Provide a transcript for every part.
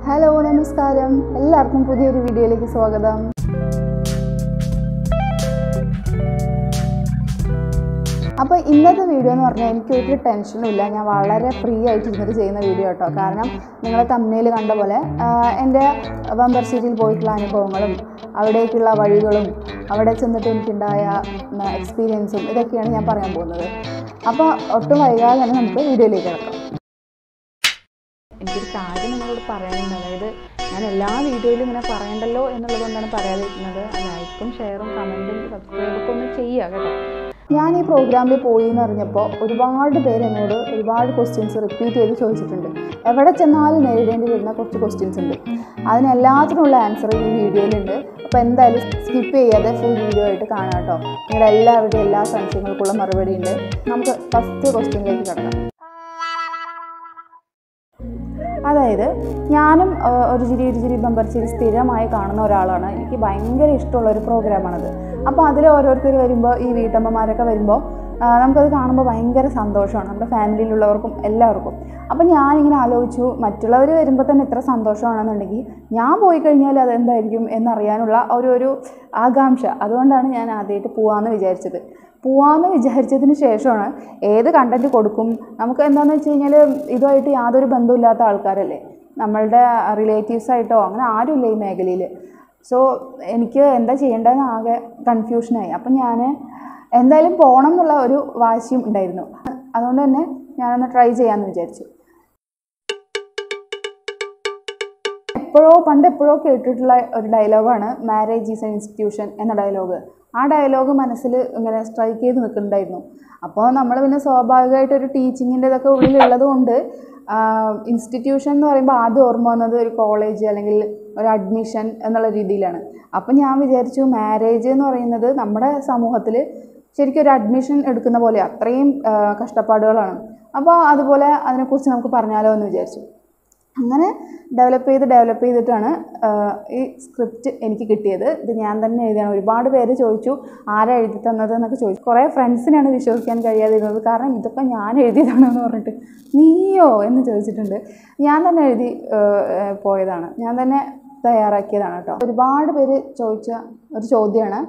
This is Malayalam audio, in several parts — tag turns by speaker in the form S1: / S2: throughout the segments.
S1: ഹലോ നമസ്കാരം എല്ലാവർക്കും പുതിയൊരു വീഡിയോയിലേക്ക് സ്വാഗതം അപ്പോൾ ഇന്നത്തെ വീഡിയോ എന്ന് പറഞ്ഞാൽ എനിക്ക് ഒരു ടെൻഷനും ഇല്ല ഞാൻ വളരെ ഫ്രീ ആയിട്ട് ഇരുന്നിട്ട് ചെയ്യുന്ന വീഡിയോ കേട്ടോ കാരണം നിങ്ങൾ തമ്മനയിൽ കണ്ട പോലെ ആഹ്, എൻ്റെ മെമ്പർഷിപ്പിൽ പോയിട്ടുള്ള അനുഭവങ്ങളും അവിടേക്കുള്ള വഴികളും അവിടെ ചെന്നിട്ട് എനിക്കുണ്ടായ എക്സ്പീരിയൻസും ഇതൊക്കെയാണ് ഞാൻ പറയാൻ പോകുന്നത് അപ്പോൾ ഒട്ടും വൈകാതെ തന്നെ നമുക്ക് വീഡിയോയിലേക്ക് കിടക്കാം എനിക്കൊരു കാര്യം നിങ്ങളോട് പറയാനുണ്ട് അതായത് ഞാൻ എല്ലാ വീഡിയോയിലും ഇങ്ങനെ പറയണ്ടല്ലോ എന്നുള്ളത് കൊണ്ടാണ് പറയാതിരിക്കുന്നത് ലൈക്കും ഷെയറും കമൻറ്റും സബ്സ്ക്രൈബൊക്കെ ഒന്ന് ചെയ്യുക കേട്ടോ ഞാൻ ഈ പ്രോഗ്രാമിൽ പോയി എന്ന് അറിഞ്ഞപ്പോൾ ഒരുപാട് പേര് എന്നോട് ഒരുപാട് ക്വസ്റ്റ്യൻസ് റിപ്പീറ്റ് ചെയ്ത് ചോദിച്ചിട്ടുണ്ട് എവിടെ ചെന്നാലും നേരിടേണ്ടി വരുന്ന കുറച്ച് ക്വസ്റ്റ്യൻസ് ഉണ്ട് അതിനെല്ലാത്തിനുള്ള ആൻസർ ഈ വീഡിയോയിലുണ്ട് അപ്പോൾ എന്തായാലും സ്കിപ്പ് ചെയ്യാതെ ഫുൾ വീഡിയോ ആയിട്ട് കാണാം കേട്ടോ നിങ്ങളുടെ എല്ലാവരുടെയും എല്ലാ സംശയങ്ങൾക്കുള്ള മറുപടി ഉണ്ട് നമുക്ക് ഫസ്റ്റ് ക്വസ്റ്റ്യനിലേക്ക് കിടക്കാം അതായത് ഞാനും ആ, ഒരു ചിരി ഒരു ചിരി ബമ്പർ ചിരി സ്ഥിരമായി കാണുന്ന ഒരാളാണ് എനിക്ക് ഭയങ്കര ഇഷ്ടമുള്ള ഒരു പ്രോഗ്രാമാണത് അപ്പോൾ അതിൽ ഓരോരുത്തർ വരുമ്പോൾ ഈ വീട്ടമ്മമാരൊക്കെ വരുമ്പോൾ ആ, നമുക്കത് കാണുമ്പോൾ ഭയങ്കര സന്തോഷമാണ് നമ്മുടെ ഫാമിലിയിലുള്ളവർക്കും എല്ലാവർക്കും അപ്പോൾ ഞാനിങ്ങനെ ആലോചിച്ചു മറ്റുള്ളവർ വരുമ്പോൾ തന്നെ ഇത്ര സന്തോഷമാണെന്നുണ്ടെങ്കിൽ ഞാൻ പോയി കഴിഞ്ഞാൽ അത് എന്തായിരിക്കും എന്നറിയാനുള്ള ഒരു ഒരു ആകാംക്ഷ അതുകൊണ്ടാണ് ഞാൻ ആദ്യമായിട്ട് പോകാമെന്ന് വിചാരിച്ചത് പോവാമെന്ന് വിചാരിച്ചതിന് ശേഷമാണ് ഏത് കണ്ടൻറ്റ് കൊടുക്കും നമുക്ക് എന്താണെന്ന് വെച്ച് കഴിഞ്ഞാൽ ഇതുമായിട്ട് യാതൊരു ബന്ധമില്ലാത്ത ആൾക്കാരല്ലേ നമ്മളുടെ റിലേറ്റീവ്സ് ആയിട്ടോ അങ്ങനെ ആരുമില്ല ഈ മേഖലയിൽ സോ എനിക്ക് എന്താ ചെയ്യേണ്ടതെന്ന് ആകെ കൺഫ്യൂഷനായി അപ്പം ഞാൻ എന്തായാലും പോകണം എന്നുള്ള ഒരു വാശിയും ഉണ്ടായിരുന്നു അതുകൊണ്ട് തന്നെ ഞാനൊന്ന് ട്രൈ ചെയ്യാമെന്ന് വിചാരിച്ചു എപ്പോഴോ പണ്ട് എപ്പോഴോ കേട്ടിട്ടുള്ള ഒരു ഡയലോഗാണ് മാരേജ് ഈസ് എൻ ഇൻസ്റ്റിറ്റ്യൂഷൻ എന്ന ഡയലോഗ് ആ ഡയലോഗ് മനസ്സിൽ ഇങ്ങനെ സ്ട്രൈക്ക് ചെയ്ത് നിൽക്കുന്നുണ്ടായിരുന്നു അപ്പോൾ നമ്മൾ പിന്നെ സ്വാഭാവികമായിട്ട് ഒരു ടീച്ചിങ്ങിൻ്റെ ഇതൊക്കെ ഉള്ളിലുള്ളത് കൊണ്ട് ഇൻസ്റ്റിറ്റ്യൂഷൻ എന്ന് പറയുമ്പോൾ ആദ്യം ഓർമ്മ വന്നത് ഒരു കോളേജ് അല്ലെങ്കിൽ ഒരു അഡ്മിഷൻ എന്നുള്ള രീതിയിലാണ് അപ്പം ഞാൻ വിചാരിച്ചു മാരേജ് എന്ന് പറയുന്നത് നമ്മുടെ സമൂഹത്തിൽ ശരിക്കും ഒരു അഡ്മിഷൻ എടുക്കുന്ന പോലെ അത്രയും ആ, കഷ്ടപ്പാടുകളാണ് അപ്പോൾ അതുപോലെ അതിനെക്കുറിച്ച് നമുക്ക് പറഞ്ഞാലോ എന്ന് വിചാരിച്ചു അങ്ങനെ ഡെവലപ്പ് ചെയ്ത് ഡെവലപ്പ് ചെയ്തിട്ടാണ് ആഹ്, ഈ സ്ക്രിപ്റ്റ് എനിക്ക് കിട്ടിയത് ഇത് ഞാൻ തന്നെ എഴുതിയാണ് ഒരുപാട് പേര് ചോദിച്ചു ആരാ എഴുതി തന്നത് എന്നൊക്കെ ചോദിച്ചു കുറേ ഫ്രണ്ട്സിനാണ് വിശ്വസിക്കാൻ കഴിയാതിരുന്നത് കാരണം ഇതൊക്കെ ഞാൻ എഴുതിയതാണെന്ന് പറഞ്ഞിട്ട് നീയോ എന്ന് ചോദിച്ചിട്ടുണ്ട് ഞാൻ തന്നെ എഴുതി ആഹ്, പോയതാണ് ഞാൻ തന്നെ തയ്യാറാക്കിയതാണ് കേട്ടോ ഒരുപാട് പേര് ചോദിച്ച ഒരു ചോദ്യമാണ്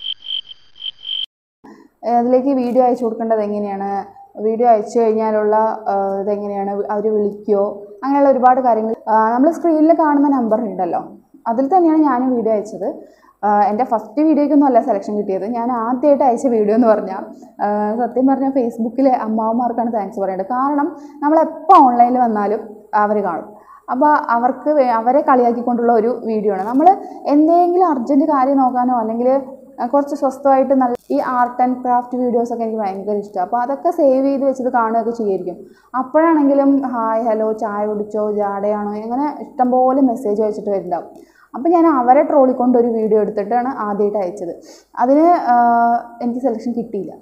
S1: അതിലേക്ക് വീഡിയോ അയച്ചു കൊടുക്കേണ്ടത് എങ്ങനെയാണ് വീഡിയോ അയച്ചു കഴിഞ്ഞാലുള്ള ആ, ഇതെങ്ങനെയാണ് അവർ വിളിക്കുമോ അങ്ങനെയുള്ള ഒരുപാട് കാര്യങ്ങൾ നമ്മൾ സ്ക്രീനിൽ കാണുന്ന നമ്പർ ഉണ്ടല്ലോ അതിൽ തന്നെയാണ് ഞാനും വീഡിയോ അയച്ചത് ആ, എൻ്റെ ഫസ്റ്റ് വീഡിയോയ്ക്കൊന്നും അല്ല സെലക്ഷൻ കിട്ടിയത് ഞാൻ ആദ്യമായിട്ട് അയച്ച വീഡിയോ എന്ന് പറഞ്ഞാൽ ആ, സത്യം പറഞ്ഞാൽ ഫേസ്ബുക്കിലെ അമ്മാവന്മാർക്കാണ് താങ്ക്സ് പറയേണ്ടത് കാരണം നമ്മളെപ്പോൾ ഓൺലൈനിൽ വന്നാലും അവർ കാണും അപ്പോൾ അവർക്ക് വേ- അവരെ കളിയാക്കിക്കൊണ്ടുള്ള ഒരു വീഡിയോ ആണ് നമ്മൾ എന്തെങ്കിലും അർജൻറ്റ് കാര്യം നോക്കാനോ അല്ലെങ്കിൽ ആ, കുറച്ച് സ്വസ്ഥമായിട്ട് നല്ല ഈ ആർട്ട് ആൻഡ് ക്രാഫ്റ്റ് വീഡിയോസൊക്കെ എനിക്ക് ഭയങ്കര ഇഷ്ടമാണ് അപ്പോൾ അതൊക്കെ സേവ് ചെയ്ത് വെച്ചത് കാണുകയൊക്കെ ചെയ്യുമായിരിക്കും അപ്പോഴാണെങ്കിലും ഹായ് ഹലോ ചായ കുടിച്ചോ ജാടയാണോ അങ്ങനെ ഇഷ്ടംപോലെ മെസ്സേജ് അയച്ചിട്ട് വരുന്നുണ്ടാവും അപ്പോൾ ഞാൻ അവരെ ട്രോളിക്കൊണ്ട് ഒരു വീഡിയോ എടുത്തിട്ടാണ് ആദ്യമായിട്ട് അയച്ചത് അതിന് ആ, എനിക്ക് സെലക്ഷൻ കിട്ടിയില്ല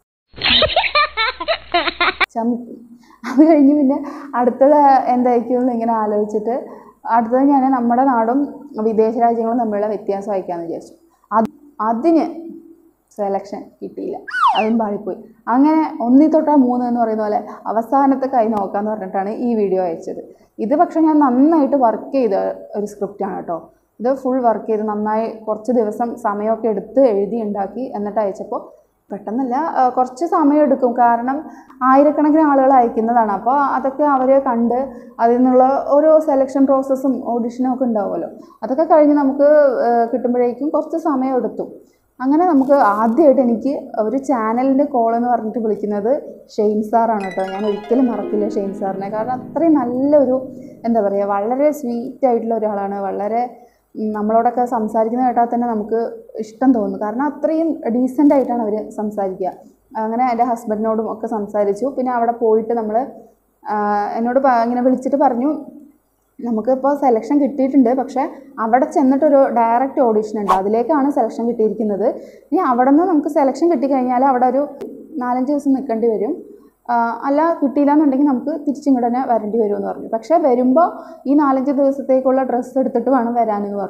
S1: ചമ്മി അത് കഴിഞ്ഞ് പിന്നെ അടുത്തത് എന്തായിരിക്കും എന്ന് ഇങ്ങനെ ആലോചിച്ചിട്ട് അടുത്തത് ഞാൻ നമ്മുടെ നാടും വിദേശ രാജ്യങ്ങളും തമ്മിലുള്ള വ്യത്യാസം അയക്കാമെന്ന് വിചാരിച്ചു അത് അതിന് സെലക്ഷൻ കിട്ടിയില്ല അതും പാടിപ്പോയി അങ്ങനെ ഒന്നി തൊട്ടാ മൂന്ന് എന്ന് പറയുന്ന പോലെ അവസാനത്തെ കൈ നോക്കാമെന്ന് പറഞ്ഞിട്ടാണ് ഈ വീഡിയോ അയച്ചത് ഇത് പക്ഷേ ഞാൻ നന്നായിട്ട് വർക്ക് ചെയ്ത ഒരു സ്ക്രിപ്റ്റാണ് കേട്ടോ ഇത് ഫുൾ വർക്ക് ചെയ്ത് നന്നായി കുറച്ച് ദിവസം സമയമൊക്കെ എടുത്ത് എഴുതി ഉണ്ടാക്കി എന്നിട്ട് അയച്ചപ്പോൾ പെട്ടെന്നല്ല ആ, കുറച്ച് സമയം എടുക്കും കാരണം ആയിരക്കണക്കിന് ആളുകൾ അയക്കുന്നതാണ് അപ്പോൾ അതൊക്കെ അവർ കണ്ട് അതിൽ നിന്നുള്ള ഓരോ സെലക്ഷൻ പ്രോസസ്സും ഓഡിഷനും ഒക്കെ ഉണ്ടാവുമല്ലോ അതൊക്കെ കഴിഞ്ഞ് നമുക്ക് ആ, കിട്ടുമ്പോഴേക്കും കുറച്ച് സമയം എടുത്തു അങ്ങനെ നമുക്ക് ആദ്യമായിട്ട് എനിക്ക് ഒരു ചാനലിൻ്റെ കോൾ എന്ന് പറഞ്ഞിട്ട് വിളിക്കുന്നത് ഷെയ്ൻ സാറാണ് കേട്ടോ ഞാൻ ഒരിക്കലും മറക്കില്ല ഷെയ്ൻ സാറിനെ കാരണം അത്രയും നല്ലൊരു എന്താ പറയുക വളരെ സ്വീറ്റ് ആയിട്ടുള്ള ഒരാളാണ് വളരെ ഉം, നമ്മളോടൊക്കെ സംസാരിക്കുന്ന കേട്ടാൽ തന്നെ നമുക്ക് ഇഷ്ടം തോന്നും കാരണം അത്രയും ഡീസൻ്റ് ആയിട്ടാണ് അവർ സംസാരിക്കുക അങ്ങനെ എൻ്റെ ഹസ്ബൻഡിനോടും ഒക്കെ സംസാരിച്ചു പിന്നെ അവിടെ പോയിട്ട് നമ്മൾ എന്നോട് പ- ഇങ്ങനെ വിളിച്ചിട്ട് പറഞ്ഞു നമുക്കിപ്പോൾ സെലക്ഷൻ കിട്ടിയിട്ടുണ്ട് പക്ഷേ അവിടെ ചെന്നിട്ടൊരു ഡയറക്റ്റ് ഓഡീഷൻ ഉണ്ട് അതിലേക്കാണ് സെലക്ഷൻ കിട്ടിയിരിക്കുന്നത് ഇനി അവിടെ നിന്ന് നമുക്ക് സെലക്ഷൻ കിട്ടിക്കഴിഞ്ഞാൽ അവിടെ ഒരു നാലഞ്ച് ദിവസം നിൽക്കേണ്ടി വരും ആ, അല്ല കിട്ടിയില്ല എന്നുണ്ടെങ്കിൽ നമുക്ക് തിരിച്ചിങ്ങോട്ട് തന്നെ വരേണ്ടി വരുമെന്ന് പറഞ്ഞു പക്ഷേ വരുമ്പോൾ ഈ നാലഞ്ച് ദിവസത്തേക്കുള്ള ഡ്രസ്സ് എടുത്തിട്ട് വേണം വരാനെന്ന് പറഞ്ഞു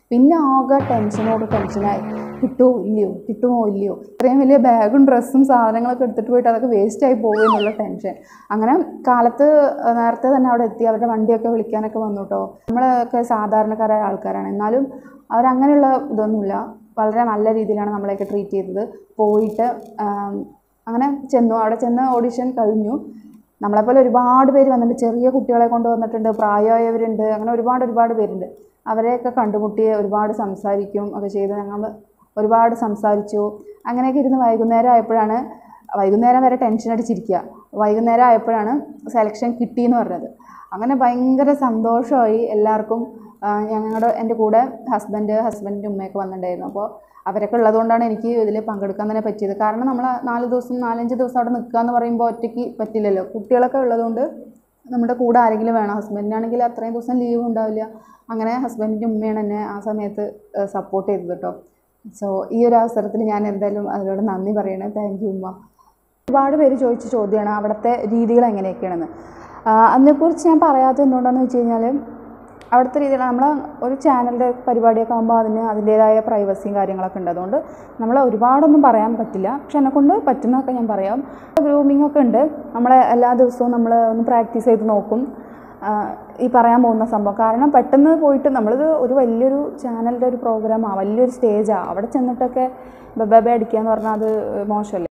S1: പിന്നെ ആകെ ടെൻഷനോട് ടെൻഷനായി കിട്ടുമോ ഇല്ലയോ കിട്ടുമോ ഇല്ലയോ ഇത്രയും വലിയ ബാഗും ഡ്രസ്സും സാധനങ്ങളൊക്കെ എടുത്തിട്ട് പോയിട്ട് അതൊക്കെ വേസ്റ്റായി പോകുമോ എന്നുള്ള ടെൻഷൻ അങ്ങനെ കാലത്ത് നേരത്തെ തന്നെ അവിടെ എത്തി അവരുടെ വണ്ടിയൊക്കെ വിളിക്കാനൊക്കെ വന്നു കേട്ടോ നമ്മളൊക്കെ സാധാരണക്കാരായ ആൾക്കാരാണ് എന്നാലും അവരങ്ങനെയുള്ള ഇതൊന്നുമില്ല വളരെ നല്ല രീതിയിലാണ് നമ്മളെയൊക്കെ ട്രീറ്റ് ചെയ്തത് പോയിട്ട് ആം, അങ്ങനെ ചെന്നു അവിടെ ചെന്ന് ഓഡിഷൻ കഴിഞ്ഞു നമ്മളെപ്പോലെ ഒരുപാട് പേര് വന്നിട്ടുണ്ട് ചെറിയ കുട്ടികളെ കൊണ്ട് വന്നിട്ടുണ്ട് പ്രായമായവരുണ്ട് അങ്ങനെ ഒരുപാട് ഒരുപാട് പേരുണ്ട് അവരെയൊക്കെ കണ്ടുമുട്ടി ഒരുപാട് സംസാരിക്കും ഒക്കെ ചെയ്ത് ഞങ്ങൾ ഒരുപാട് സംസാരിച്ചു അങ്ങനെയൊക്കെ ഇരുന്ന് വൈകുന്നേരം ആയപ്പോഴാണ് വൈകുന്നേരം വരെ ടെൻഷൻ അടിച്ചിരിക്കുക വൈകുന്നേരം ആയപ്പോഴാണ് സെലക്ഷൻ കിട്ടിയെന്ന് പറഞ്ഞത് അങ്ങനെ ഭയങ്കര സന്തോഷമായി എല്ലാവർക്കും ആ, ഞങ്ങളുടെ എൻ്റെ കൂടെ ഹസ്ബൻഡ് ഹസ്ബൻഡിൻ്റെ ഉമ്മയൊക്കെ വന്നിട്ടുണ്ടായിരുന്നു അപ്പോൾ അവരൊക്കെ ഉള്ളതുകൊണ്ടാണ് എനിക്ക് ഇതിൽ പങ്കെടുക്കാൻ തന്നെ പറ്റിയത് കാരണം നമ്മൾ നാല് ദിവസം നാലഞ്ച് ദിവസം അവിടെ നിൽക്കുക എന്ന് പറയുമ്പോൾ ഒറ്റയ്ക്ക് പറ്റില്ലല്ലോ കുട്ടികളൊക്കെ ഉള്ളതുകൊണ്ട് നമ്മുടെ കൂടെ ആരെങ്കിലും വേണം ഹസ്ബൻഡിനാണെങ്കിൽ അത്രയും ദിവസം ലീവ് ഉണ്ടാവില്ല അങ്ങനെ ഹസ്ബൻഡിൻ്റെ ഉമ്മയാണ് എന്നെ ആ സമയത്ത് സപ്പോർട്ട് ചെയ്തത് കേട്ടോ സോ ഈ ഒരു അവസരത്തിൽ ഞാൻ എന്തായാലും അതിനോട് നന്ദി പറയണേ താങ്ക് യു ഉമ്മ ഒരുപാട് പേര് ചോദിച്ച ചോദ്യമാണ് അവിടുത്തെ രീതികൾ എങ്ങനെയൊക്കെയാണെന്ന് ആ, അതിനെക്കുറിച്ച് ഞാൻ പറയാത്തത് എന്തുകൊണ്ടാണെന്ന് വെച്ച് കഴിഞ്ഞാൽ അവിടുത്തെ രീതിയിൽ നമ്മൾ ഒരു ചാനലിൻ്റെ പരിപാടിയൊക്കെ ആകുമ്പോൾ അതിന് അതിൻ്റേതായ പ്രൈവസിയും കാര്യങ്ങളൊക്കെ ഉണ്ട് അതുകൊണ്ട് നമ്മൾ ഒരുപാടൊന്നും പറയാൻ പറ്റില്ല പക്ഷെ എന്നെക്കൊണ്ട് പറ്റുന്നതൊക്കെ ഞാൻ പറയാം ഗ്രൂമിംഗ് ഒക്കെ ഉണ്ട് നമ്മളെ എല്ലാ ദിവസവും നമ്മൾ ഒന്ന് പ്രാക്ടീസ് ചെയ്ത് നോക്കും ആ, ഈ പറയാൻ പോകുന്ന സംഭവം കാരണം പെട്ടെന്ന് പോയിട്ട് നമ്മളിത് ഒരു വലിയൊരു ചാനലിൻ്റെ ഒരു പ്രോഗ്രാമാണ് വലിയൊരു സ്റ്റേജാണ് അവിടെ ചെന്നിട്ടൊക്കെ ബബ അടിക്കുക എന്ന് പറഞ്ഞാൽ അത് മോശമല്ലേ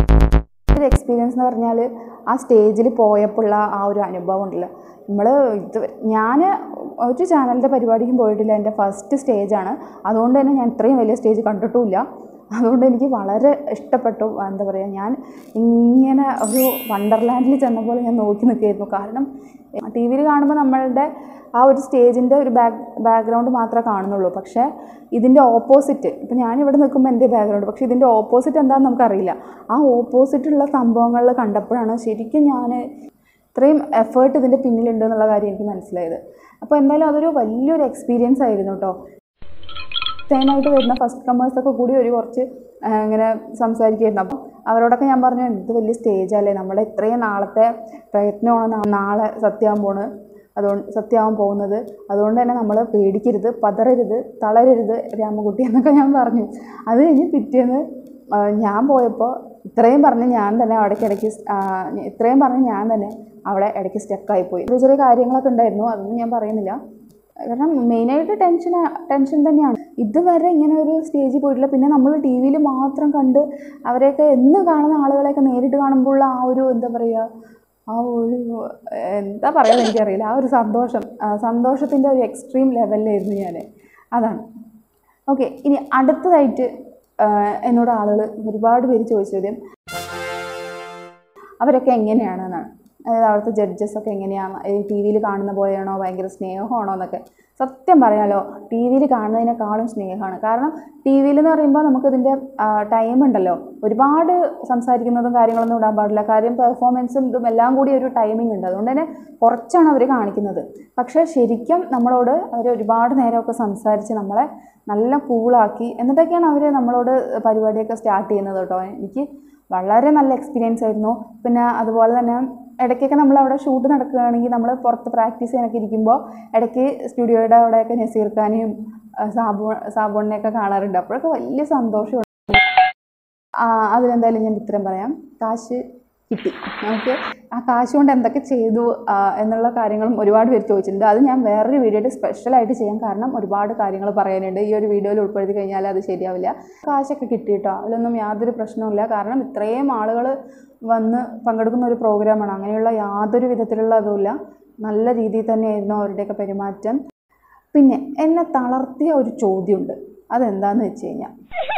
S1: ഒരു എക്സ്പീരിയൻസ് എന്ന് പറഞ്ഞാൽ ആ സ്റ്റേജിൽ പോയപ്പോഴുള്ള ആ ഒരു അനുഭവം ഉണ്ടല്ലോ നമ്മൾ ഇത് ഞാൻ ഒരു ചാനലിൻ്റെ പരിപാടിക്കും പോയിട്ടില്ല എൻ്റെ ഫസ്റ്റ് സ്റ്റേജാണ് അതുകൊണ്ട് തന്നെ ഞാൻ ഇത്രയും വലിയ സ്റ്റേജ് കണ്ടിട്ടുമില്ല അതുകൊണ്ട് എനിക്ക് വളരെ ഇഷ്ടപ്പെട്ടു എന്താ പറയുക ഞാൻ ഇങ്ങനെ ഒരു വണ്ടർലാൻഡിൽ ചെന്ന പോലെ ഞാൻ നോക്കി നിൽക്കുകയായിരുന്നു കാരണം ടി വിയിൽ കാണുമ്പോൾ നമ്മളുടെ ആ ഒരു സ്റ്റേജിൻ്റെ ഒരു ബാക്ക് ബാക്ക്ഗ്രൗണ്ട് മാത്രമേ കാണുന്നുള്ളൂ പക്ഷേ ഇതിൻ്റെ ഓപ്പോസിറ്റ് ഇപ്പം ഞാനിവിടെ നിൽക്കുമ്പോൾ എൻ്റെ ബാക്ക്ഗ്രൗണ്ട് പക്ഷേ ഇതിൻ്റെ ഓപ്പോസിറ്റ് എന്താണെന്ന് നമുക്കറിയില്ല ആ ഓപ്പോസിറ്റുള്ള സംഭവങ്ങൾ കണ്ടപ്പോഴാണ് ശരിക്കും ഞാൻ ഇത്രയും എഫേർട്ട് ഇതിൻ്റെ പിന്നിലുണ്ട് എന്നുള്ള കാര്യം എനിക്ക് മനസ്സിലായത് അപ്പോൾ എന്തായാലും അതൊരു വലിയൊരു എക്സ്പീരിയൻസ് ആയിരുന്നു കേട്ടോ സെയിമായിട്ട് വരുന്ന ഫസ്റ്റ് കമേഴ്സൊക്കെ കൂടി ഒരു കുറച്ച് ആ, ഇങ്ങനെ സംസാരിക്കുകയായിരുന്നു അപ്പം അവരോടൊക്കെ ഞാൻ പറഞ്ഞു എന്ത് വലിയ സ്റ്റേജല്ലേ നമ്മുടെ ഇത്രയും നാളത്തെ പ്രയത്നമാണ് നാ- നാളെ സത്യമാകാൻ പോണ് അതുകൊണ്ട് സത്യമാകാൻ പോകുന്നത് അതുകൊണ്ട് തന്നെ നമ്മൾ പേടിക്കരുത് പതറരുത് തളരരുത് രാമകുട്ടി എന്നൊക്കെ ഞാൻ പറഞ്ഞു അത് കഴിഞ്ഞ് പിറ്റേന്ന് ആ, ഞാൻ പോയപ്പോൾ ഇത്രയും പറഞ്ഞ് ഞാൻ തന്നെ അവിടേക്ക് ഇടയ്ക്ക് സ്- ആ, ഇത്രയും പറഞ്ഞ് ഞാൻ തന്നെ അവിടെ ഇടയ്ക്ക് സ്റ്റക്കായി പോയി ചെറിയ ചെറിയ കാര്യങ്ങളൊക്കെ ഉണ്ടായിരുന്നു അതൊന്നും ഞാൻ പറയുന്നില്ല കാരണം മെയിനായിട്ട് ടെൻഷൻ ടെൻഷൻ തന്നെയാണ് ഇതുവരെ ഇങ്ങനെ ഒരു സ്റ്റേജിൽ പോയിട്ടില്ല പിന്നെ നമ്മൾ ടി വിയിൽ മാത്രം കണ്ട് അവരെയൊക്കെ എന്ന് കാണുന്ന ആളുകളെയൊക്കെ നേരിട്ട് കാണുമ്പോഴുള്ള ആ ഒരു എന്താ പറയുക ആ ഒരു എന്താ പറയുക എനിക്കറിയില്ല ആ ഒരു സന്തോഷം സന്തോഷത്തിൻ്റെ ഒരു എക്സ്ട്രീം ലെവലിലായിരുന്നു ഞാൻ അതാണ് ഓക്കെ ഇനി അടുത്തതായിട്ട് ആ, എന്നോട് ആളുകൾ ഒരുപാട് പേര് ചോദിച്ച ചോദ്യം അവരൊക്കെ എങ്ങനെയാണെന്നാണ് അതായത് അവിടുത്തെ ജഡ്ജസ് ഒക്കെ എങ്ങനെയാണ് ഈ ടി വിയിൽ കാണുന്ന പോലെയാണോ ഭയങ്കര സ്നേഹമാണോ എന്നൊക്കെ സത്യം പറയാലോ ടി വിയിൽ കാണുന്നതിനേക്കാളും സ്നേഹമാണ് കാരണം ടി വിയിൽ എന്ന് പറയുമ്പോൾ നമുക്കിതിൻ്റെ ടൈം ഉണ്ടല്ലോ ഒരുപാട് സംസാരിക്കുന്നതും കാര്യങ്ങളൊന്നും ഇടാൻ പാടില്ല കാര്യം പെർഫോമൻസും ഇതും എല്ലാം കൂടി ഒരു ടൈമിംഗ് ഉണ്ട് അതുകൊണ്ട് തന്നെ കുറച്ചാണ് അവർ കാണിക്കുന്നത് പക്ഷേ ശരിക്കും നമ്മളോട് അവർ ഒരുപാട് നേരമൊക്കെ സംസാരിച്ച് നമ്മളെ നല്ല കൂളാക്കി എന്നിട്ടൊക്കെയാണ് അവർ നമ്മളോട് പരിപാടിയൊക്കെ സ്റ്റാർട്ട് ചെയ്യുന്നത് കേട്ടോ എനിക്ക് വളരെ നല്ല എക്സ്പീരിയൻസ് ആയിരുന്നു പിന്നെ അതുപോലെ തന്നെ ഇടയ്ക്കൊക്കെ നമ്മൾ അവിടെ ഷൂട്ട് നടക്കുകയാണെങ്കിൽ നമ്മൾ പുറത്ത് പ്രാക്ടീസ് ചെയ്യാനൊക്കെ ഇരിക്കുമ്പോൾ ഇടയ്ക്ക് സ്റ്റുഡിയോയുടെ അവിടെയൊക്കെ നസീർ ഖാനെയും ആ, സാബു സാബുണിനെയൊക്കെ കാണാറുണ്ട് അപ്പോഴൊക്കെ വലിയ സന്തോഷമുണ്ട് ആ, അതിലെന്തായാലും ഞാൻ ഉത്തരം പറയാം കാശ് കിട്ടി നമുക്ക് ആ കാശ് കൊണ്ട് എന്തൊക്കെ ചെയ്തു ആ, എന്നുള്ള കാര്യങ്ങളും ഒരുപാട് പേര് ചോദിച്ചിട്ടുണ്ട് അത് ഞാൻ വേറൊരു വീഡിയോയിൽ സ്പെഷ്യലായിട്ട് ചെയ്യാം കാരണം ഒരുപാട് കാര്യങ്ങൾ പറയാനുണ്ട് ഈ ഒരു വീഡിയോയിൽ ഉൾപ്പെടുത്തി കഴിഞ്ഞാൽ അത് ശരിയാവില്ല കാശൊക്കെ കിട്ടി കേട്ടോ അതിലൊന്നും യാതൊരു പ്രശ്നവുമില്ല കാരണം ഇത്രയും ആളുകൾ വന്ന് പങ്കെടുക്കുന്ന ഒരു പ്രോഗ്രാമാണ് അങ്ങനെയുള്ള യാതൊരു വിധത്തിലുള്ള അതുമില്ല നല്ല രീതിയിൽ തന്നെയായിരുന്നു അവരുടെയൊക്കെ പെരുമാറ്റം പിന്നെ എന്നെ തളർത്തിയ ഒരു ചോദ്യമുണ്ട് അതെന്താന്ന് വെച്ച് കഴിഞ്ഞാൽ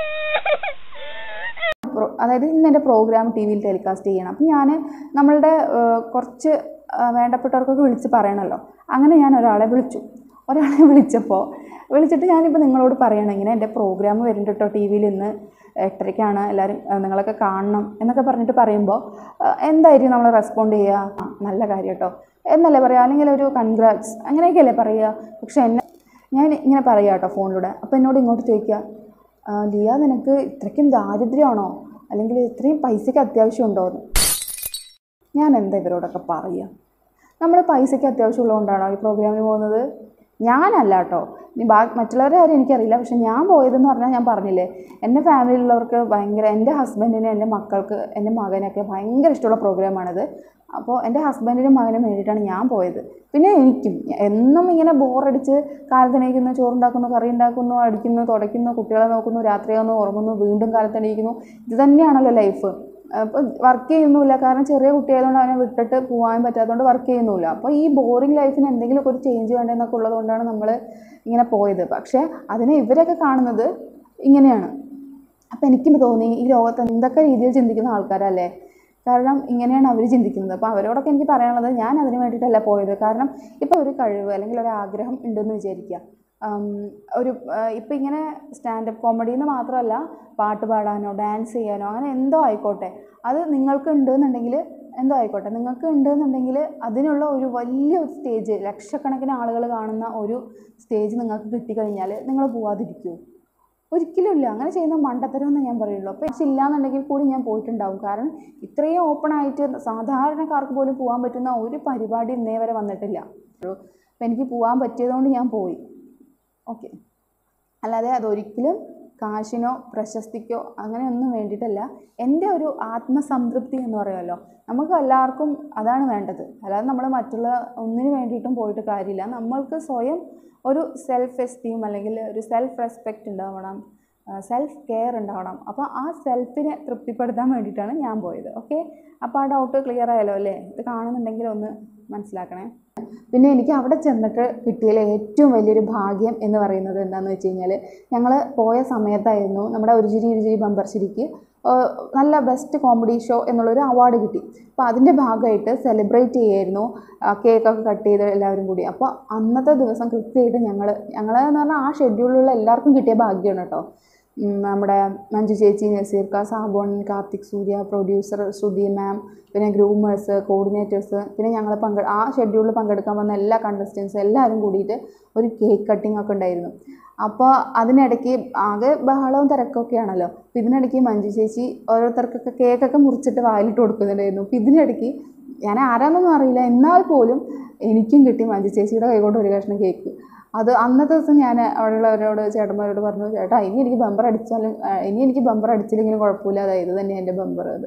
S1: പ്രോ- അതായത് ഇന്ന് എൻ്റെ പ്രോഗ്രാം ടി വിയിൽ ടെലികാസ്റ്റ് ചെയ്യണം അപ്പം ഞാൻ നമ്മളുടെ ഏഹ്, കുറച്ച് ആ, വേണ്ടപ്പെട്ടവർക്കൊക്കെ വിളിച്ച് പറയണമല്ലോ അങ്ങനെ ഞാൻ ഒരാളെ വിളിച്ചു ഒരാളെ വിളിച്ചപ്പോൾ വിളിച്ചിട്ട് ഞാനിപ്പോൾ നിങ്ങളോട് പറയണം ഇങ്ങനെ എൻ്റെ പ്രോഗ്രാം വരുന്നുണ്ട് കേട്ടോ ടി വിയിൽ ഇന്ന് എട്ടരയ്ക്കാണ് എല്ലാവരും ആ, നിങ്ങളൊക്കെ കാണണം എന്നൊക്കെ പറഞ്ഞിട്ട് പറയുമ്പോൾ ആ, എന്തായിരിക്കും നമ്മൾ റെസ്പോണ്ട് ചെയ്യുക ആ, നല്ല കാര്യം കേട്ടോ എന്നല്ലേ പറയുക അല്ലെങ്കിൽ ഒരു കൺഗ്രാറ്റ്സ് അങ്ങനെയൊക്കെയല്ലേ പറയുക പക്ഷെ എന്നെ ഞാൻ ഇങ്ങനെ പറയാം കേട്ടോ ഫോണിലൂടെ അപ്പോൾ എന്നോട് ഇങ്ങോട്ട് ചോദിക്കുക "ആ, ലിയ നിനക്ക് ഇത്രയ്ക്കും ദാരിദ്ര്യമാണോ അല്ലെങ്കിൽ ഇത്രയും പൈസയ്ക്ക് അത്യാവശ്യമുണ്ടോ എന്ന് ഞാൻ എന്താ ഇവരോടൊക്കെ പറയുക നമ്മൾ പൈസയ്ക്ക് അത്യാവശ്യമുള്ളതുകൊണ്ടാണോ ഈ പ്രോഗ്രാമിന് പോകുന്നത് ഞാനല്ല കേട്ടോ ഇനി ബാ മറ്റുള്ളവരുടെ കാര്യം എനിക്കറിയില്ല പക്ഷെ ഞാൻ പോയതെന്ന് പറഞ്ഞാൽ ഞാൻ പറഞ്ഞില്ലേ എൻ്റെ ഫാമിലിയിലുള്ളവർക്ക് ഭയങ്കര എൻ്റെ ഹസ്ബൻഡിന് എൻ്റെ മക്കൾക്ക് എൻ്റെ മകനൊക്കെ ഭയങ്കര ഇഷ്ടമുള്ള പ്രോഗ്രാമാണിത് അപ്പോൾ എൻ്റെ ഹസ്ബൻഡിനും മകനും വേണ്ടിയിട്ടാണ് ഞാൻ പോയത് പിന്നെ എനിക്കും എന്നും ഇങ്ങനെ ബോറടിച്ച് കാലത്തെണീക്കുന്നു ചോറുണ്ടാക്കുന്നു കറി ഉണ്ടാക്കുന്നു അടിക്കുന്നു തുടയ്ക്കുന്നു കുട്ടികളെ നോക്കുന്നു രാത്രിയാകുന്നു ഉറങ്ങുന്നു വീണ്ടും കാലത്തെണീക്കുന്നു ഇത് തന്നെയാണല്ലോ ലൈഫ് അപ്പോൾ വർക്ക് ചെയ്യുന്നില്ല കാരണം ചെറിയ കുട്ടിയായതുകൊണ്ട് അവനെ വിട്ടിട്ട് പോകാൻ പറ്റാത്തതുകൊണ്ട് വർക്ക് ചെയ്യുന്നില്ല അപ്പോൾ ഈ ബോറിംഗ് ലൈഫിന് എന്തെങ്കിലുമൊക്കെ ഒരു ചേഞ്ച് വേണ്ടെന്നൊക്കെ ഉള്ളതുകൊണ്ടാണ് നമ്മൾ ഇങ്ങനെ പോയത് പക്ഷേ അതിനെ ഇവരൊക്കെ കാണുന്നത് ഇങ്ങനെയാണ് അപ്പം എനിക്കും തോന്നി ഈ ലോകത്ത് എന്തൊക്കെ രീതിയിൽ ചിന്തിക്കുന്ന ആൾക്കാരല്ലേ കാരണം ഇങ്ങനെയാണ് അവർ ചിന്തിക്കുന്നത് അപ്പോൾ അവരോടൊക്കെ എനിക്ക് പറയാനുള്ളത് ഞാൻ അതിന് വേണ്ടിയിട്ടല്ല പോയത് കാരണം ഇപ്പോൾ ഒരു കഴിവ് അല്ലെങ്കിൽ ഒരു ആഗ്രഹം ഉണ്ടെന്ന് വിചാരിക്കുക ഉം, ഒരു ഇപ്പം ഇങ്ങനെ സ്റ്റാൻഡപ്പ് കോമഡി എന്ന് മാത്രമല്ല പാട്ട് പാടാനോ ഡാൻസ് ചെയ്യാനോ അങ്ങനെ എന്തോ ആയിക്കോട്ടെ അത് നിങ്ങൾക്ക് ഉണ്ടെന്നുണ്ടെങ്കിൽ എന്തോ ആയിക്കോട്ടെ നിങ്ങൾക്ക് ഉണ്ടെന്നുണ്ടെങ്കിൽ അതിനുള്ള ഒരു വലിയ ഒരു സ്റ്റേജ് ലക്ഷക്കണക്കിന് ആളുകൾ കാണുന്ന ഒരു സ്റ്റേജ് നിങ്ങൾക്ക് കിട്ടിക്കഴിഞ്ഞാൽ നിങ്ങൾ പോവാതിരിക്കുമോ ഒരിക്കലും ഇല്ല അങ്ങനെ ചെയ്യുന്ന മണ്ടത്തരം എന്ന് ഞാൻ പറയുള്ളൂ അപ്പോൾ ഇല്ലാന്നുണ്ടെങ്കിൽ കൂടി ഞാൻ പോയിട്ടുണ്ടാവും കാരണം ഇത്രയും ഓപ്പൺ ആയിട്ട് സാധാരണക്കാർക്ക് പോലും പോകാൻ പറ്റുന്ന ഒരു പരിപാടി ഇന്നേ വരെ വന്നിട്ടില്ല അപ്പോൾ എനിക്ക് പോകാൻ പറ്റിയതുകൊണ്ട് ഞാൻ പോയി ഓക്കെ അല്ലാതെ അതൊരിക്കലും കാശിനോ പ്രശസ്തിക്കോ അങ്ങനെയൊന്നും വേണ്ടിയിട്ടല്ല എൻ്റെ ഒരു ആത്മസംതൃപ്തി എന്ന് പറയുമല്ലോ നമുക്ക് എല്ലാവർക്കും അതാണ് വേണ്ടത് അല്ലാതെ നമ്മൾ മറ്റുള്ള ഒന്നിനു വേണ്ടിയിട്ടും പോയിട്ട് കാര്യമില്ല നമ്മൾക്ക് സ്വയം ഒരു സെൽഫ് എസ്റ്റീം അല്ലെങ്കിൽ ഒരു സെൽഫ് റെസ്പെക്റ്റ് ഉണ്ടാവണം സെൽഫ് കെയർ ഉണ്ടാവണം അപ്പോൾ ആ സെൽഫിനെ തൃപ്തിപ്പെടുത്താൻ വേണ്ടിയിട്ടാണ് ഞാൻ പോയത് ഓക്കെ അപ്പോൾ ആ ഡൗട്ട് ക്ലിയർ ആയല്ലോ അല്ലേ ഇത് കാണുന്നുണ്ടെങ്കിൽ ഒന്ന് മനസ്സിലാക്കണേ പിന്നെ എനിക്ക് അവിടെ ചെന്നിട്ട് കിട്ടിയതിൽ ഏറ്റവും വലിയൊരു ഭാഗ്യം എന്ന് പറയുന്നത് എന്താണെന്ന് വെച്ച് കഴിഞ്ഞാൽ ഞങ്ങൾ പോയ സമയത്തായിരുന്നു നമ്മുടെ ഒരു ചിരി ഒരു ചിരി ബമ്പർശ്ശേരിക്ക് നല്ല ബെസ്റ്റ് കോമഡി ഷോ എന്നുള്ളൊരു അവാർഡ് കിട്ടി അപ്പോൾ അതിൻ്റെ ഭാഗമായിട്ട് സെലിബ്രേറ്റ് ചെയ്യായിരുന്നു കേക്കൊക്കെ കട്ട് ചെയ്ത് എല്ലാവരും കൂടി അപ്പോൾ അന്നത്തെ ദിവസം കൃത്യമായിട്ട് ഞങ്ങൾ ഞങ്ങൾ എന്ന് പറഞ്ഞാൽ ആ ഷെഡ്യൂളിലുള്ള എല്ലാവർക്കും കിട്ടിയ ഭാഗ്യമാണ് കേട്ടോ ഉം, നമ്മുടെ മഞ്ജു ചേച്ചി നസീർക്ക സാബോൺ കാർത്തിക് സൂര്യ പ്രൊഡ്യൂസർ ശ്രുതി മാം പിന്നെ ഗ്രൂമേഴ്സ് കോർഡിനേറ്റേഴ്സ് പിന്നെ ഞങ്ങൾ പങ്കെ ആ ഷെഡ്യൂളിൽ പങ്കെടുക്കാൻ വന്ന എല്ലാ കണ്ടസ്റ്റൻസും എല്ലാവരും കൂടിയിട്ട് ഒരു കേക്ക് കട്ടിംഗ് ഒക്കെ ഉണ്ടായിരുന്നു അപ്പോൾ അതിനിടയ്ക്ക് ആകെ ബഹളവും തിരക്കൊക്കെ ആണല്ലോ അപ്പോൾ ഇതിനിടയ്ക്ക് മഞ്ജു ചേച്ചി ഓരോരുത്തർക്കൊക്കെ കേക്കൊക്കെ മുറിച്ചിട്ട് വായിലിട്ട് കൊടുക്കുന്നുണ്ടായിരുന്നു അപ്പോൾ ഇതിനിടയ്ക്ക് ഞാൻ ആരാന്നൊന്നും അറിയില്ല എന്നാൽ പോലും എനിക്കും കിട്ടി മഞ്ജു ചേച്ചിയുടെ കൈകൊണ്ട് ഒരു കഷ്ണം കേക്ക് അത് അന്നത്തെ ദിവസം ഞാൻ അവിടെയുള്ളവരോട് ചേട്ടന്മാരോട് പറഞ്ഞു ചേട്ടാ ഇനി എനിക്ക് ബമ്പർ അടിച്ചാലും ആ, ഇനി എനിക്ക് ബമ്പർ അടിച്ചില്ലെങ്കിലും കുഴപ്പമില്ല അതായത് ഇത് തന്നെ എൻ്റെ ബമ്പർ അത്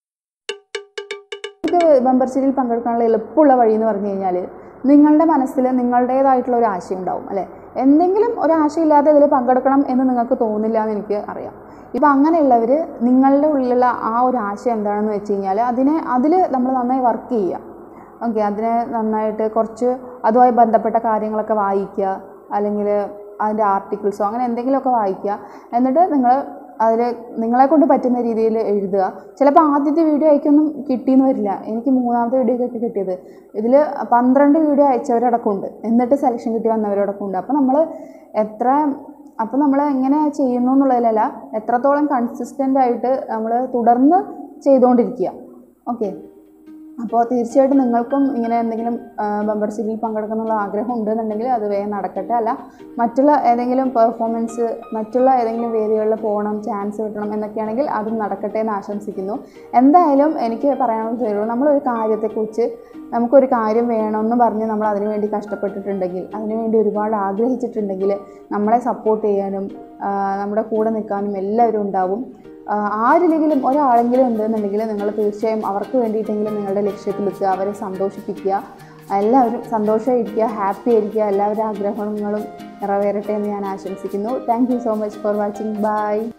S1: നിങ്ങൾക്ക് മെമ്പർഷിപ്പിൽ പങ്കെടുക്കാനുള്ള എളുപ്പമുള്ള വഴി എന്ന് പറഞ്ഞു കഴിഞ്ഞാൽ നിങ്ങളുടെ മനസ്സിൽ നിങ്ങളുടേതായിട്ടുള്ള ഒരു ആശയം ഉണ്ടാവും അല്ലേ എന്തെങ്കിലും ഒരു ആശയമില്ലാതെ ഇതിൽ പങ്കെടുക്കണം എന്ന് നിങ്ങൾക്ക് തോന്നില്ല എന്ന് എനിക്ക് അറിയാം ഇപ്പം അങ്ങനെയുള്ളവർ നിങ്ങളുടെ ഉള്ളിലുള്ള ആ ഒരു ആശയം എന്താണെന്ന് വെച്ച് കഴിഞ്ഞാൽ അതിനെ അതിൽ നമ്മൾ നന്നായി വർക്ക് ചെയ്യുക ഓക്കെ അതിനെ നന്നായിട്ട് കുറച്ച് അതുമായി ബന്ധപ്പെട്ട കാര്യങ്ങളൊക്കെ വായിക്കുക അല്ലെങ്കിൽ അതിൻ്റെ ആർട്ടിക്കിൾസോ അങ്ങനെ എന്തെങ്കിലുമൊക്കെ വായിക്കുക എന്നിട്ട് നിങ്ങൾ അതിൽ നിങ്ങളെ കൊണ്ട് പറ്റുന്ന രീതിയിൽ എഴുതുക ചിലപ്പോൾ ആദ്യത്തെ വീഡിയോ അയക്കൊന്നും കിട്ടിയെന്ന് വരില്ല എനിക്ക് മൂന്നാമത്തെ വീഡിയോ ഒക്കെ കിട്ടിയത് ഇതിൽ പന്ത്രണ്ട് വീഡിയോ അയച്ചവരടക്കമുണ്ട് എന്നിട്ട് സെലക്ഷൻ കിട്ടി വന്നവരടക്കമുണ്ട് അപ്പോൾ നമ്മൾ എത്ര അപ്പോൾ നമ്മൾ എങ്ങനെ ചെയ്യുന്നു എന്നുള്ളതിലല്ല എത്രത്തോളം കൺസിസ്റ്റൻ്റ് ആയിട്ട് നമ്മൾ തുടർന്ന് ചെയ്തുകൊണ്ടിരിക്കുക ഓക്കെ അപ്പോൾ തീർച്ചയായിട്ടും നിങ്ങൾക്കും ഇങ്ങനെ എന്തെങ്കിലും മെമ്പർഷിപ്പിൽ പങ്കെടുക്കാനുള്ള ആഗ്രഹം ഉണ്ടെന്നുണ്ടെങ്കിൽ അത് വേഗം നടക്കട്ടെ അല്ല മറ്റുള്ള ഏതെങ്കിലും പെർഫോമൻസ് മറ്റുള്ള ഏതെങ്കിലും വേദികളിൽ പോകണം ചാൻസ് കിട്ടണം എന്നൊക്കെയാണെങ്കിൽ അതും നടക്കട്ടെ എന്ന് ആശംസിക്കുന്നു എന്തായാലും എനിക്ക് പറയാനുള്ളത് തരുള്ളൂ നമ്മളൊരു കാര്യത്തെക്കുറിച്ച് നമുക്കൊരു കാര്യം വേണമെന്ന് പറഞ്ഞ് നമ്മൾ അതിനു വേണ്ടി കഷ്ടപ്പെട്ടിട്ടുണ്ടെങ്കിൽ അതിനുവേണ്ടി ഒരുപാട് ആഗ്രഹിച്ചിട്ടുണ്ടെങ്കിൽ നമ്മളെ സപ്പോർട്ട് ചെയ്യാനും ആ, നമ്മുടെ കൂടെ നിൽക്കാനും എല്ലാവരും ഉണ്ടാവും ആ, ആരിലെങ്കിലും ഒരാളെങ്കിലും ഉണ്ടെന്നുണ്ടെങ്കിൽ നിങ്ങൾ തീർച്ചയായും അവർക്ക് വേണ്ടിയിട്ടെങ്കിലും നിങ്ങളുടെ ലക്ഷ്യത്തിലെത്തുക അവരെ സന്തോഷിപ്പിക്കുക എല്ലാവരും സന്തോഷമായിരിക്കുക ഹാപ്പി ആയിരിക്കുക എല്ലാവരുടെ ആഗ്രഹങ്ങളും നിറവേറട്ടെ എന്ന് ഞാൻ ആശംസിക്കുന്നു thank you so much for watching by